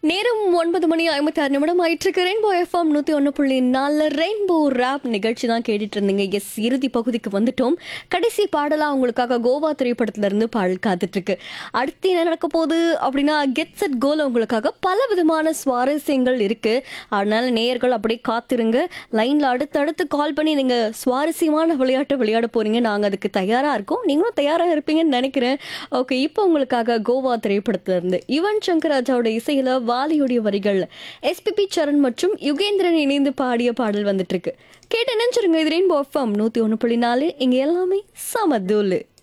நேரம் ஒன்பது மணி ஐம்பத்தி ஆறு நிமிடம் ஆயிட்டு ரெயின்போ எஃப்எம் நூத்தி ஒன்று புள்ளி நாலு ரெயின்போ ரேப் நிகழ்ச்சி தான் கேட்டுட்டு இருந்தீங்க எஸ் இறுதி பகுதிக்கு வந்துட்டோம் கடைசி பாடலா உங்களுக்காக கோவா திரைப்படத்துல இருந்து பாடல் காத்துட்டு இருக்கு அடுத்து என்ன நடக்க போகுது அப்படின்னா கெட் செட் கோல் உங்களுக்காக பல விதமான சுவாரஸ்யங்கள் இருக்கு அதனால நேயர்கள் அப்படியே காத்திருங்க லைன்ல அடுத்தடுத்து கால் பண்ணி நீங்க சுவாரஸ்யமான விளையாட்டு விளையாட போறீங்க நாங்க அதுக்கு தயாரா இருக்கோம் நீங்களும் தயாரா இருப்பீங்கன்னு நினைக்கிறேன் ஓகே இப்போ உங்களுக்காக கோவா திரைப்படத்துல இருந்து யுவன் சங்கர் ராஜாவோட இசையில வாலியுடைய வரிகள் எஸ்பிபி சரண் மற்றும் யுகேந்திரன் இணைந்து பாடிய பாடல் வந்துட்டு இருக்கு கேட்டு நினைச்சிருங்க இது ரெயின்போ எஃப்எம் நூத்தி ஒன்று புள்ளி நாலு இங்க எல்லாமே சமதூலு